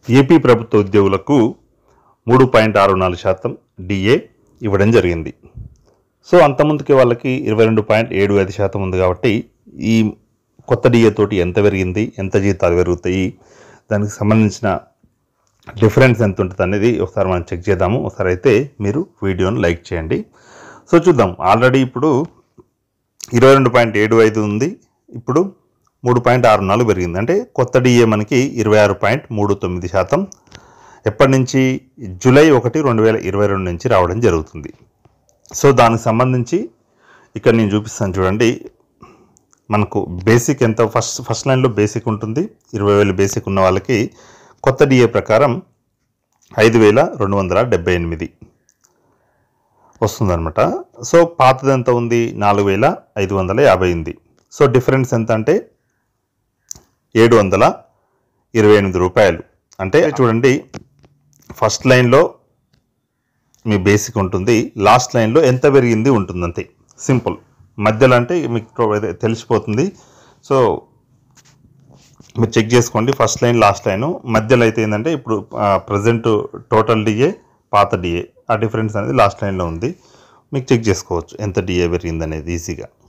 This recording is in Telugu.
ఏపీ ప్రభుత్వ ఉద్యోగులకు మూడు పాయింట్ ఆరు నాలుగు శాతం డిఏ ఇవ్వడం జరిగింది సో అంతకుముందుకి వాళ్ళకి ఇరవై రెండు పాయింట్ ఏడు ఐదు శాతం ఉంది కాబట్టి ఈ కొత్త డిఏ తోటి ఎంత పెరిగింది ఎంత జీతాలు పెరుగుతాయి దానికి సంబంధించిన డిఫరెన్స్ ఎంత ఉంటుంది అనేది ఒకసారి మనం చెక్ చేద్దాము ఒకసారి అయితే మీరు వీడియోను లైక్ చేయండి సో చూద్దాం ఆల్రెడీ ఇప్పుడు ఇరవై రెండు పాయింట్ ఏడు ఐదు ఉంది ఇప్పుడు మూడు పాయింట్ ఆరు నాలుగు పెరిగింది అంటే కొత్త డిఏ మనకి ఇరవై ఆరు పాయింట్ మూడు తొమ్మిది శాతం ఎప్పటి నుంచి జూలై ఒకటి రెండు వేల ఇరవై రెండు నుంచి రావడం జరుగుతుంది సో దానికి సంబంధించి ఇక్కడ నేను చూపిస్తాను చూడండి మనకు బేసిక్ ఎంత ఫస్ట్ ఫస్ట్ లైన్లో బేసిక్ ఉంటుంది ఇరవై వేలు బేసిక్ ఉన్న వాళ్ళకి కొత్త డిఏ ప్రకారం ఐదు వేల రెండు వందల డెబ్బై ఎనిమిది వస్తుందన్నమాట సో పాతది ఎంత ఉంది నాలుగు వేల ఐదు వందల యాభై ఉంది సో డిఫరెన్స్ ఎంత అంటే ఏడు వందల ఇరవై ఎనిమిది రూపాయలు అంటే చూడండి ఫస్ట్ లైన్లో మీ బేసిక్ ఉంటుంది లాస్ట్ లైన్లో ఎంత పెరిగింది ఉంటుంది అంతే సింపుల్ మధ్యలో అంటే మీకు ప్రొ- తెలిసిపోతుంది సో మీరు చెక్ చేసుకోండి ఫస్ట్ లైన్ లాస్ట్ లైన్ మధ్యలో అయితే ఏంటంటే ఇప్పుడు ప్రజెంట్ టోటల్ డిఏ పాత డిఏ ఆ డిఫరెన్స్ అనేది లాస్ట్ లైన్లో ఉంది మీకు చెక్ చేసుకోవచ్చు ఎంత డిఏ పెరిగింది అనేది ఈజీగా